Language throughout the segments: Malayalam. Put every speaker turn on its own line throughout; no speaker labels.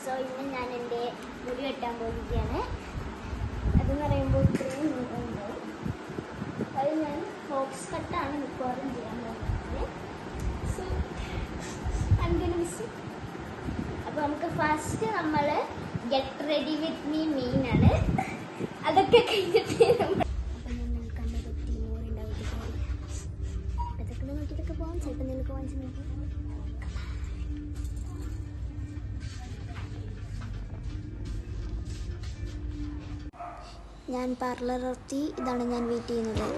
സോ ഇന്ന് ഞാൻ എൻ്റെ മുടി വെട്ടാൻ പോയിരിക്കുകയാണ് അതെന്ന് പറയുമ്പോൾ ഇത്രയും നീളമുണ്ടാവും അത് ഞാൻ ഹോപ്സ് കട്ടാണ് മിക്കവാറും ചെയ്യാൻ പോകുന്നത് സോ അങ്ങനെ മിസ് അപ്പോൾ നമുക്ക് ഫസ്റ്റ് നമ്മൾ get ready with me main ആണ് അതൊക്കെ കഴിഞ്ഞിട്ട് നമ്മൾ അപ്പം ഞാൻ നമുക്ക് അമ്മ പറ്റി മോറുണ്ടാവും അതൊക്കെ നോക്കിയിട്ടൊക്കെ പോകാം ചിലപ്പോൾ നിനക്ക് മനസ്സിലാക്കും ഞാൻ പാർലർ നിർത്തി ഇതാണ് ഞാൻ വെയിറ്റ് ചെയ്യുന്നത്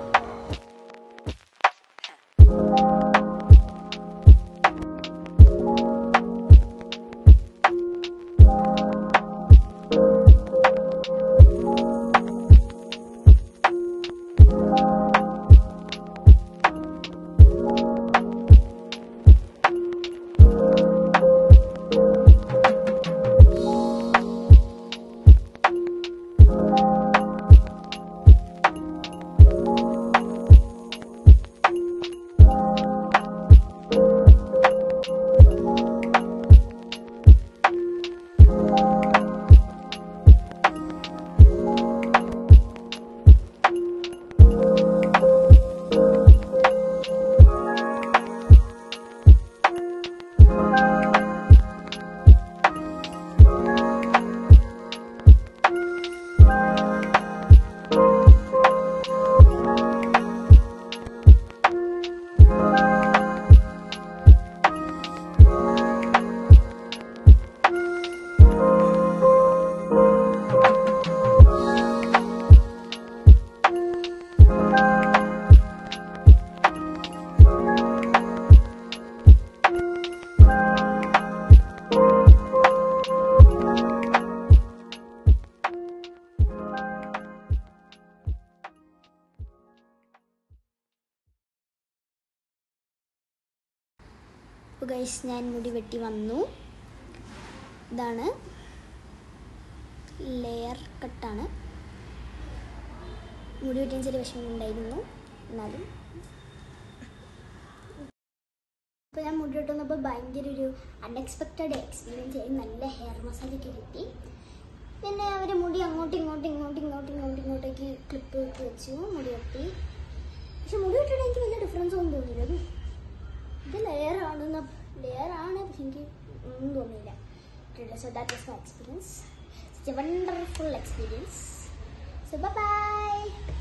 അപ്പോൾ ഗൈസ് ഞാൻ മുടി വെട്ടി വന്നു ഇതാണ് ലെയർ കട്ടാണ് മുടി വെട്ടിയ ചെറിയ വിഷമമുണ്ടായിരുന്നു എന്നാലും അപ്പോൾ ഞാൻ മുടി വെട്ടി വന്നപ്പോൾ ഭയങ്കര ഒരു അൺഎക്സ്പെക്റ്റഡ് എക്സ്പീരിയൻസ് ആയി നല്ല ഹെയർ മസാജ് ഒക്കെ കിട്ടി പിന്നെ അവർ മുടി അങ്ങോട്ടും ഇങ്ങോട്ടും ഇങ്ങോട്ടും ഇങ്ങോട്ടും ഇങ്ങോട്ടും ഇങ്ങോട്ടേക്ക് ക്ലിപ്പ് ഇട്ട് വെച്ചു മുടി വെട്ടി പക്ഷെ മുടി വെട്ടിയിട്ട് എനിക്ക് വലിയ ഡിഫറൻസ് ഒന്നും തോന്നിയില്ല ഇത് ഇത് ലെയർ ആണെന്ന് ലെയർ ആണ് പക്ഷെ എനിക്ക് ഒന്നും തോന്നിയില്ല so that was my experience it's a wonderful experience so by